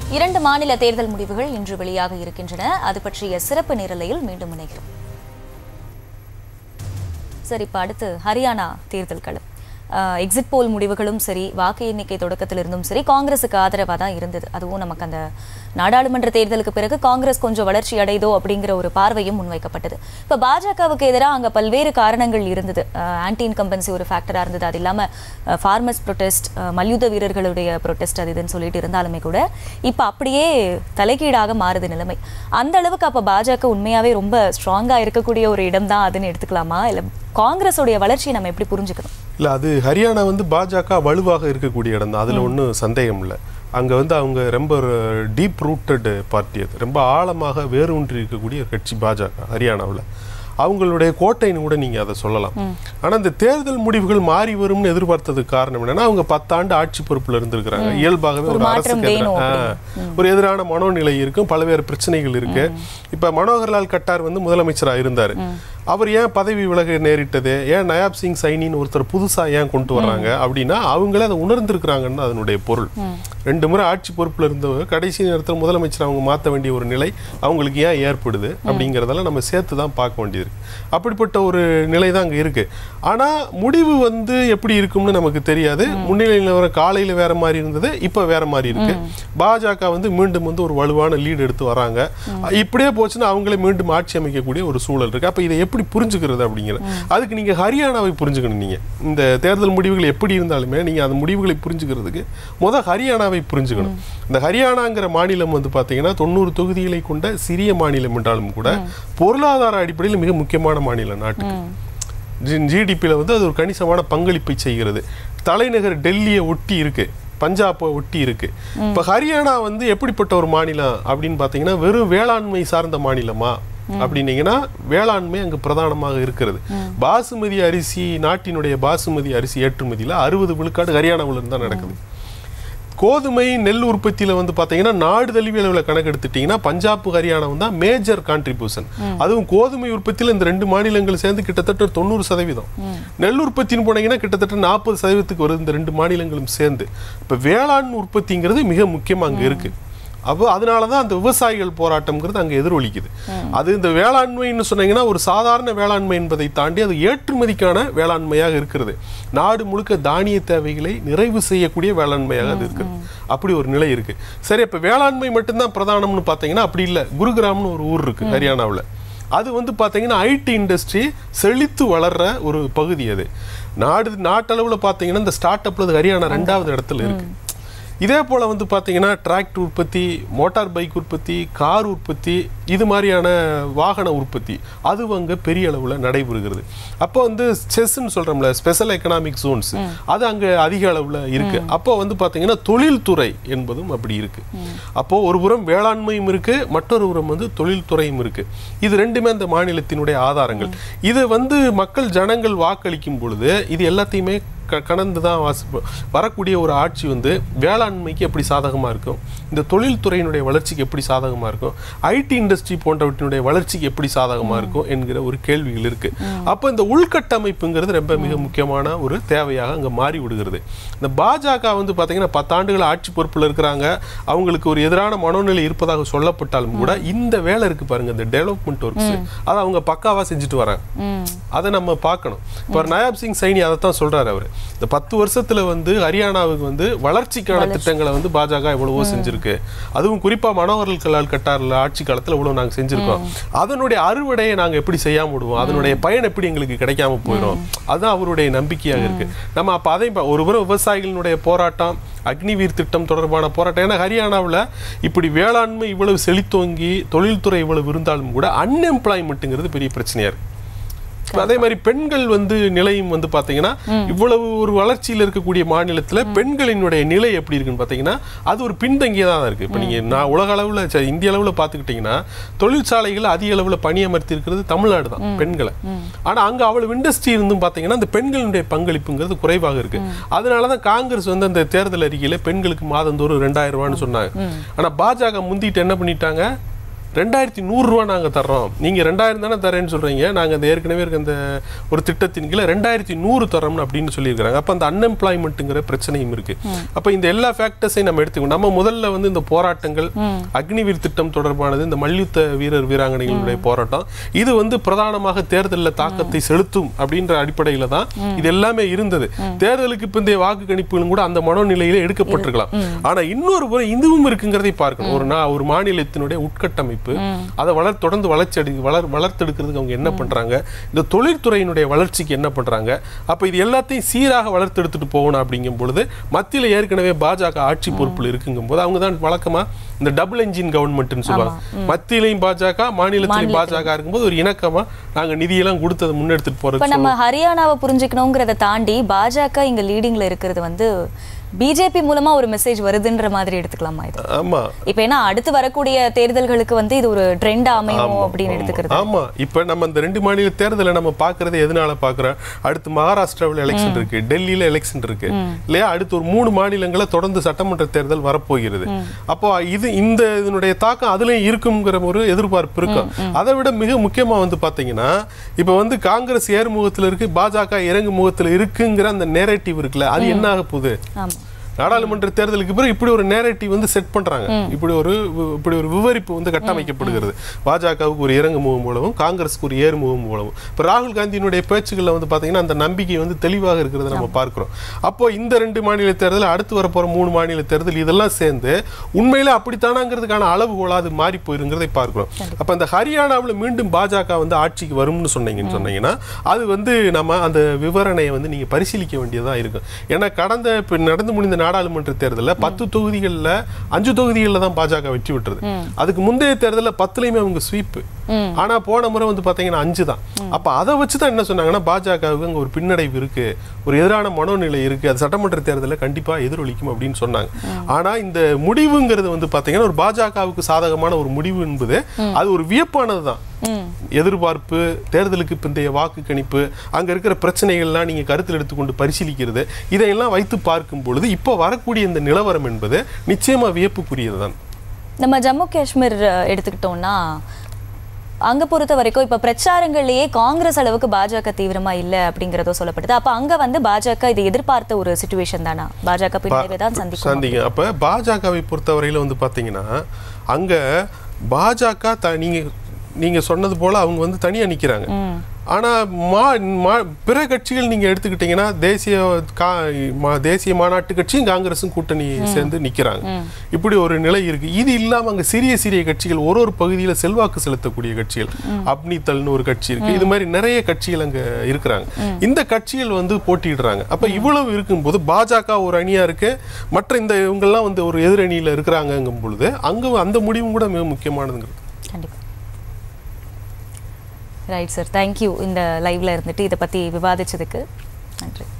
இரண்டு மாநில தேர்தல் முடிவுகள் இன்று வெளியாக இருக்கின்றன அது பற்றிய சிறப்பு நிரலையில் மீண்டும் இணைகிறோம் சரி இப்ப அடுத்து ஹரியானா தேர்தல் களம் எக்ஸிட் போல் முடிவுகளும் சரி வாக்கு எண்ணிக்கை தொடக்கத்திலிருந்தும் சரி காங்கிரஸுக்கு ஆதரவாக தான் இருந்தது அதுவும் நமக்கு அந்த நாடாளுமன்ற தேர்தலுக்கு பிறகு காங்கிரஸ் கொஞ்சம் வளர்ச்சி அடைதோ அப்படிங்கிற ஒரு பார்வையும் முன்வைக்கப்பட்டது இப்போ பாஜகவுக்கு எதிராக அங்கே பல்வேறு காரணங்கள் இருந்தது ஆன்டி இன்கம்பன்சி ஒரு ஃபேக்டராக இருந்தது அது இல்லாமல் ஃபார்மர்ஸ் ப்ரொட்டஸ்ட் மல்யுத்த வீரர்களுடைய ப்ரொட்டஸ்ட் அது இதுன்னு சொல்லிட்டு இருந்தாலுமே கூட இப்போ அப்படியே தலைகீடாக மாறுது நிலைமை அந்த அளவுக்கு அப்போ பாஜக உண்மையாகவே ரொம்ப ஸ்ட்ராங்காக இருக்கக்கூடிய ஒரு இடம் தான் அதுன்னு எடுத்துக்கலாமா இல்லை காங்கிரஸோடைய வளர்ச்சியை நம்ம எப்படி புரிஞ்சுக்கணும் இல்லை அது ஹரியானா வந்து பாஜக வலுவாக இருக்கக்கூடிய இடம் தான் அதில் ஒன்றும் சந்தேகம் இல்லை அங்கே வந்து அவங்க ரொம்ப டீப் ரூட்டட் பார்ட்டி அது ரொம்ப ஆழமாக வேரூன்றி இருக்கக்கூடிய ஒரு கட்சி பாஜக ஹரியானாவில் அவங்களுடைய கோட்டைன்னு கூட நீங்கள் அதை சொல்லலாம் ஆனால் இந்த தேர்தல் முடிவுகள் மாறி வரும்னு எதிர்பார்த்ததுக்கு காரணம் என்னன்னா அவங்க பத்தாண்டு ஆட்சி பொறுப்பில் இருந்திருக்கிறாங்க இயல்பாகவே ஒரு ஒரு மாற்றம் அரசுக்கு வேணும் எதிராக ஆ, ஒரு எதிரான மனோநிலை இருக்கும் பல்வேறு பிரச்சனைகள் இருக்கு இப்ப மனோகர்லால் கட்டார் வந்து முதலமைச்சரா இருந்தாரு அவர் ஏன் பதவி விலக நேரிட்டது ஏன் நயாப் சிங் சைனின்னு ஒருத்தர் புதுசா ஏன் கொண்டு வர்றாங்க அப்படின்னா அவங்களே அதை உணர்ந்திருக்கிறாங்கன்னு அதனுடைய பொருள் ரெண்டு முறை ஆட்சி பொறுப்புல இருந்தவங்க கடைசி நேரத்தில் முதலமைச்சர் அவங்க மாற்ற வேண்டிய ஒரு நிலை அவங்களுக்கு ஏன் ஏற்படுது அப்படிங்கிறதெல்லாம் நம்ம சேர்த்து தான் பார்க்க வேண்டியது இருக்கு அப்படிப்பட்ட ஒரு நிலை தான் அங்கே இருக்கு ஆனா முடிவு வந்து எப்படி இருக்கும்னு நமக்கு தெரியாது முன்னிலையில் வர காலையில வேற மாதிரி இருந்தது இப்போ வேற மாதிரி இருக்கு பாஜக வந்து மீண்டும் வந்து ஒரு வலுவான லீடு எடுத்து வராங்க இப்படியே போச்சுன்னா அவங்களே மீண்டும் ஆட்சி அமைக்கக்கூடிய ஒரு சூழல் இருக்கு அப்ப இதை எப்படி புரிஞ்சுக்கிறது அப்படிங்கிறது அதுக்கு நீங்க ஹரியானாவை புரிஞ்சுக்கணும் நீங்க இந்த தேர்தல் முடிவுகள் எப்படி இருந்தாலுமே நீங்க அந்த முடிவுகளை புரிஞ்சுக்கிறதுக்கு முத ஹரியானாவை புரிஞ்சுக்கணும் இந்த ஹரியானாங்கிற மாநிலம் வந்து பாத்தீங்கன்னா தொண்ணூறு தொகுதிகளை கொண்ட சிறிய மாநிலம் என்றாலும் கூட பொருளாதார அடிப்படையில் மிக முக்கியமான மாநிலம் நாட்டுக்கு ஜிடிபியில் வந்து அது ஒரு கணிசமான பங்களிப்பை செய்கிறது தலைநகர் டெல்லியை ஒட்டி இருக்கு பஞ்சாப்பை ஒட்டி இருக்கு இப்போ ஹரியானா வந்து எப்படிப்பட்ட ஒரு மாநிலம் அப்படின்னு பார்த்தீங்கன்னா வெறும் வேளாண்மை சார்ந்த மாநிலமா அப்படின்னீங்கன்னா வேளாண்மை அங்கு பிரதானமாக இருக்கிறது பாசுமதி அரிசி நாட்டினுடைய பாசுமதி அரிசி ஏற்றுமதியில் அறுபது விழுக்காடு ஹரியானாவில் இருந்து தான் நடக்குது கோதுமை நெல் உற்பத்தியில வந்து பாத்தீங்கன்னா நாடு தழுவிய அளவில் கணக்கெடுத்துட்டீங்கன்னா பஞ்சாப் ஹரியானாவும் தான் மேஜர் கான்ட்ரிபியூஷன் அதுவும் கோதுமை உற்பத்தியில இந்த ரெண்டு மாநிலங்கள் சேர்ந்து கிட்டத்தட்ட ஒரு தொண்ணூறு சதவீதம் நெல் உற்பத்தின்னு போனீங்கன்னா கிட்டத்தட்ட நாற்பது சதவீதத்துக்கு வருது இந்த ரெண்டு மாநிலங்களும் சேர்ந்து இப்ப வேளாண் உற்பத்திங்கிறது மிக முக்கியமா அங்க இருக்கு அப்போ அதனால தான் அந்த விவசாயிகள் போராட்டம்ங்கிறது அங்கே எதிரொலிக்குது அது இந்த வேளாண்மைன்னு சொன்னீங்கன்னா ஒரு சாதாரண வேளாண்மை என்பதை தாண்டி அது ஏற்றுமதிக்கான வேளாண்மையாக இருக்கிறது நாடு முழுக்க தானிய தேவைகளை நிறைவு செய்யக்கூடிய வேளாண்மையாக அது இருக்குது அப்படி ஒரு நிலை இருக்கு சரி இப்போ வேளாண்மை மட்டும்தான் பிரதானம்னு பார்த்தீங்கன்னா அப்படி இல்லை குருகிராம்னு ஒரு ஊர் இருக்கு ஹரியானாவில் அது வந்து பார்த்தீங்கன்னா ஐடி இண்டஸ்ட்ரி செழித்து வளர்ற ஒரு பகுதி அது நாடு நாட்டளவில் பார்த்தீங்கன்னா இந்த ஸ்டார்ட் அப்ல அது ஹரியானா ரெண்டாவது இடத்துல இருக்கு இதே போல் வந்து பார்த்தீங்கன்னா டிராக்டர் உற்பத்தி மோட்டார் பைக் உற்பத்தி கார் உற்பத்தி இது மாதிரியான வாகன உற்பத்தி அது அங்கே பெரிய அளவில் நடைபெறுகிறது அப்போ வந்து செஸ்ன்னு சொல்கிறோம்ல ஸ்பெஷல் எக்கனாமிக் ஜோன்ஸ் அது அங்கே அதிக அளவில் இருக்கு அப்போ வந்து பார்த்தீங்கன்னா தொழில்துறை என்பதும் அப்படி இருக்கு அப்போ ஒரு புறம் வேளாண்மையும் இருக்கு மற்றொரு புறம் வந்து தொழில்துறையும் இருக்கு இது ரெண்டுமே அந்த மாநிலத்தினுடைய ஆதாரங்கள் இது வந்து மக்கள் ஜனங்கள் வாக்களிக்கும் பொழுது இது எல்லாத்தையுமே க- கடந்து தான் வாசி வரக்கூடிய ஒரு ஆட்சி வந்து வேளாண்மைக்கு எப்படி சாதகமாக இருக்கும் இந்த தொழில்துறையினுடைய வளர்ச்சிக்கு எப்படி சாதகமாக இருக்கும் ஐடி இண்டஸ்ட்ரி போன்றவற்றினுடைய வளர்ச்சிக்கு எப்படி சாதகமாக இருக்கும் என்கிற ஒரு கேள்விகள் இருக்கு அப்போ இந்த உள்கட்டமைப்புங்கிறது ரொம்ப மிக முக்கியமான ஒரு தேவையாக அங்கே மாறி விடுகிறது இந்த பாஜக வந்து பார்த்தீங்கன்னா பத்தாண்டுகள் ஆட்சி பொறுப்பில் இருக்கிறாங்க அவங்களுக்கு ஒரு எதிரான மனோநிலை இருப்பதாக சொல்லப்பட்டாலும் கூட இந்த வேலை இருக்கு பாருங்க இந்த டெவலப்மெண்ட் ஒர்க்ஸ் அதை அவங்க பக்காவா செஞ்சுட்டு வராங்க அதை நம்ம பார்க்கணும் இப்போ நயாப் சிங் சைனி அதை தான் சொல்றாரு அவர் இந்த பத்து வருஷத்துல வந்து ஹரியானாவுக்கு வந்து வளர்ச்சிக்கான திட்டங்களை வந்து பாஜக எவ்வளவோ செஞ்சிருக்கு அதுவும் குறிப்பா மனோகரல் கலால் கட்டார்ல ஆட்சி காலத்துல இவ்வளவு நாங்க செஞ்சிருக்கோம் அதனுடைய அறுவடையை நாங்க எப்படி செய்யாம விடுவோம் அதனுடைய பயன் எப்படி எங்களுக்கு கிடைக்காம போயிடும் அதுதான் அவருடைய நம்பிக்கையாக இருக்கு நம்ம அப்ப அதை பா- ஒரு புறம் விவசாயிகளினுடைய போராட்டம் அக்னிவீர் திட்டம் தொடர்பான போராட்டம் ஏன்னா ஹரியானாவில் இப்படி வேளாண்மை இவ்வளவு செழித்தோங்கி தொழில்துறை இவ்வளவு இருந்தாலும் கூட அன்எம்ப்ளாய்மெண்ட்டுங்கிறது பெரிய பிரச்சனையா இருக்கு இப்ப அதே மாதிரி பெண்கள் வந்து நிலையும் வந்து பாத்தீங்கன்னா இவ்வளவு ஒரு வளர்ச்சியில் இருக்கக்கூடிய மாநிலத்துல பெண்களினுடைய நிலை எப்படி இருக்குன்னு பாத்தீங்கன்னா அது ஒரு பின்தங்கியதா தான் இருக்கு இப்ப நீங்க நான் உலக அளவுல சரி, இந்திய அளவுல பாத்துக்கிட்டீங்கன்னா தொழிற்சாலைகள் அதிக அளவுல பணியமர்த்தி இருக்கிறது தமிழ்நாடு தான் பெண்களை ஆனா அங்க அவ்வளவு இண்டஸ்ட்ரி இருந்தும் பாத்தீங்கன்னா அந்த பெண்களுடைய பங்களிப்புங்கிறது குறைவாக இருக்கு அதனாலதான் காங்கிரஸ் வந்து அந்த தேர்தல் அறிக்கையில பெண்களுக்கு மாதந்தோறும் ரெண்டாயிரம் ரூபான்னு சொன்னாங்க ஆனா பாஜக முந்திட்டு என்ன பண்ணிட்டாங்க ரெண்டாயிரத்தி நூறுரூவா நாங்கள் தர்றோம் நீங்கள் ரெண்டாயிரம் தானே தரேன்னு சொல்கிறீங்க நாங்கள் அந்த ஏற்கனவே இருக்க அந்த ஒரு திட்டத்தின் கீழே ரெண்டாயிரத்தி நூறு தரோம்னு அப்படின்னு சொல்லியிருக்கிறாங்க அப்போ அந்த அன்எம்ப்ளாய்மெண்ட்டுங்கிற பிரச்சனையும் இருக்குது அப்போ இந்த எல்லா ஃபேக்டர்ஸையும் நம்ம எடுத்துக்கணும் நம்ம முதல்ல வந்து இந்த போராட்டங்கள் அக்னிவீர் திட்டம் தொடர்பானது இந்த மல்யுத்த வீரர் வீராங்கனைகளுடைய போராட்டம் இது வந்து பிரதானமாக தேர்தலில் தாக்கத்தை செலுத்தும் அப்படின்ற அடிப்படையில் தான் இது எல்லாமே இருந்தது தேர்தலுக்கு பிந்தைய வாக்கு கணிப்புகளும் கூட அந்த மனோநிலையில எடுக்கப்பட்டிருக்கலாம் ஆனா இன்னொரு புறம் இதுவும் இருக்குங்கிறதை பார்க்கணும் ஒரு நா ஒரு மாநிலத்தினுடைய உட்கட்டமைப்பு அதை வளர் தொடர்ந்து வளர்ச்சி அடி வளர் வளர்த்தெடுக்கிறதுக்கு அவங்க என்ன பண்றாங்க இந்த தொழில்துறையினுடைய வளர்ச்சிக்கு என்ன பண்றாங்க அப்ப இது எல்லாத்தையும் சீராக வளர்த்தெடுத்துட்டு போகணும் அப்படிங்கும் பொழுது மத்தியில ஏற்கனவே பாஜக ஆட்சி பொறுப்பில் இருக்குங்கும் போது அவங்க தான் வழக்கமா இந்த டபுள் என்ஜின் கவர்மெண்ட்னு சொல்லுவாங்க மத்தியிலையும் பாஜக மாநிலத்திலையும் பாஜக இருக்கும்போது ஒரு இணக்கமா நாங்க நிதியெல்லாம் கொடுத்ததை முன்னெடுத்துட்டு இப்ப போறது நம்ம ஹரியானாவை புரிஞ்சுக்கணுங்கிறத தாண்டி பாஜக இங்க லீடிங்ல இருக்கிறது வந்து பிஜேபி மூலமா ஒரு மெசேஜ் வருதுன்ற மாதிரி எடுத்துக்கலாமா இது ஆமா இப்ப ஏன்னா அடுத்து வரக்கூடிய தேர்தல்களுக்கு வந்து இது ஒரு ட்ரெண்ட் அமையும் அப்படின்னு எடுத்துக்கிறது ஆமா இப்ப நம்ம இந்த ரெண்டு மாநில தேர்தலை நம்ம பாக்குறது எதனால பாக்குறோம் அடுத்து மகாராஷ்டிராவில் எலெக்ஷன் இருக்கு டெல்லியில எலெக்ஷன் இருக்கு இல்லையா அடுத்து ஒரு மூணு மாநிலங்கள தொடர்ந்து சட்டமன்ற தேர்தல் வரப்போகிறது அப்போ இது இந்த இதனுடைய தாக்கம் அதுலயும் இருக்குங்கிற ஒரு எதிர்பார்ப்பு இருக்கும் அதை விட மிக முக்கியமா வந்து பாத்தீங்கன்னா இப்ப வந்து காங்கிரஸ் ஏறுமுகத்துல இருக்கு பாஜக இறங்கு முகத்துல இருக்குங்கிற அந்த நேரேட்டிவ் இருக்குல்ல அது என்ன ஆக போகுது ஆமா நாடாளுமன்ற தேர்தலுக்கு பிறகு இப்படி ஒரு நேரேட்டிவ் வந்து செட் பண்றாங்க இப்படி ஒரு வி- இப்படி ஒரு விவரிப்பு வந்து கட்டமைக்கப்படுகிறது பாஜகவுக்கு ஒரு இறங்கு முகம் மூலமும் காங்கிரஸுக்கு ஒரு ஏறு முகம் மூலமும் இப்போ ராகுல் காந்தியினுடைய பேச்சுகளில் வந்து பார்த்தீங்கன்னா அந்த நம்பிக்கை வந்து தெளிவாக இருக்கிறத நம்ம பார்க்கிறோம் அப்போ இந்த ரெண்டு மாநில தேர்தல் அடுத்து வரப்போற மூணு மாநில தேர்தல் இதெல்லாம் சேர்ந்து உண்மையில அப்படித்தானாங்கிறதுக்கான அளவுகோலா அது மாறி போயிருங்கிறதை பார்க்கிறோம் அப்போ அந்த ஹரியானாவில் மீண்டும் பாஜக வந்து ஆட்சிக்கு வரும்னு சொன்னீங்கன்னு சொன்னீங்கன்னா அது வந்து நம்ம அந்த விவரணையை வந்து நீங்க பரிசீலிக்க வேண்டியதா இருக்கும் ஏன்னா கடந்த இப்ப நடந்து முடிந்த நாடாளுமன்ற தேர்தலில் பத்து தொகுதிகளில் அஞ்சு தொகுதிகளில் தான் பாஜக வெற்றி பெற்றது அதுக்கு முந்தைய தேர்தலில் பத்துலையுமே அவங்க ஸ்வீப்பு ஆனா போன முறை வந்து பாத்தீங்கன்னா அஞ்சு தான் அப்ப அதை வச்சு தான் என்ன சொன்னாங்கன்னா பாஜகவுக்கு அங்க ஒரு பின்னடைவு இருக்கு ஒரு எதிரான மனோநிலை இருக்கு அது சட்டமன்ற தேர்தலில் கண்டிப்பா எதிரொலிக்கும் அப்படின்னு சொன்னாங்க ஆனா இந்த முடிவுங்கிறது வந்து பாத்தீங்கன்னா ஒரு பாஜகவுக்கு சாதகமான ஒரு முடிவு என்பது அது ஒரு வியப்பானது தான் எதிர்பார்ப்பு தேர்தலுக்கு பிந்தைய வாக்கு கணிப்பு அங்க இருக்கிற பிரச்சனைகள்லாம் நீங்க கருத்தில் எடுத்துக்கொண்டு பரிசீலிக்கிறது இதையெல்லாம் வைத்து பார்க்கும் பொழுது இப்போ வரக்கூடிய இந்த நிலவரம் என்பது நிச்சயமா வியப்புக்குரியதுதான் நம்ம ஜம்மு காஷ்மீர் அஹ், எடுத்துக்கிட்டோம்னா அங்க பொறுத்த வரைக்கும் இப்ப பிரச்சாரங்கள்லயே காங்கிரஸ் அளவுக்கு பாஜக தீவிரமா இல்ல அப்படிங்கறதோ சொல்லப்படுது அப்ப அங்க வந்து பாஜக இது எதிர்பார்த்த ஒரு சுச்சுவேஷன் தானா பாஜக பின்னடைவை தான் சந்திக்கும் சந்திங்க அப்ப பாஜகவை பொறுத்தவரையில வந்து பாத்தீங்கன்னா அங்க பாஜக த நீங்க நீங்க சொன்னது போல அவங்க வந்து தனியா நிக்கிறாங்க ஆனா மா மா- பிற கட்சிகள் நீங்க எடுத்துக்கிட்டீங்கன்னா தேசிய கா மா- தேசிய மாநாட்டு கட்சியும் காங்கிரஸும் கூட்டணி சேர்ந்து நிக்கிறாங்க இப்படி ஒரு நிலை இருக்கு இது இல்லாம அங்க சிறிய சிறிய கட்சிகள் ஒரு ஒரு பகுதியில செல்வாக்கு செலுத்தக்கூடிய கட்சிகள் அப்னிதல்னு ஒரு கட்சி இருக்கு இது மாதிரி நிறைய கட்சிகள் அங்க இருக்கிறாங்க இந்த கட்சிகள் வந்து போட்டியிடுறாங்க அப்ப இவ்வளவு இருக்கும்போது பாஜக ஒரு அணியா இருக்கு மற்ற இந்த இவங்கெல்லாம் வந்து ஒரு எதிரணியில இருக்கிறாங்கங்கும் பொழுது அங்க அந்த முடிவும் கூட மிக முக்கியமானதுங்கிறது கண்டிப்பா ரைட் சார் தேங்க்யூ இந்த லைவ்ல இருந்துட்டு இதை பத்தி விவாதிச்சதுக்கு நன்றி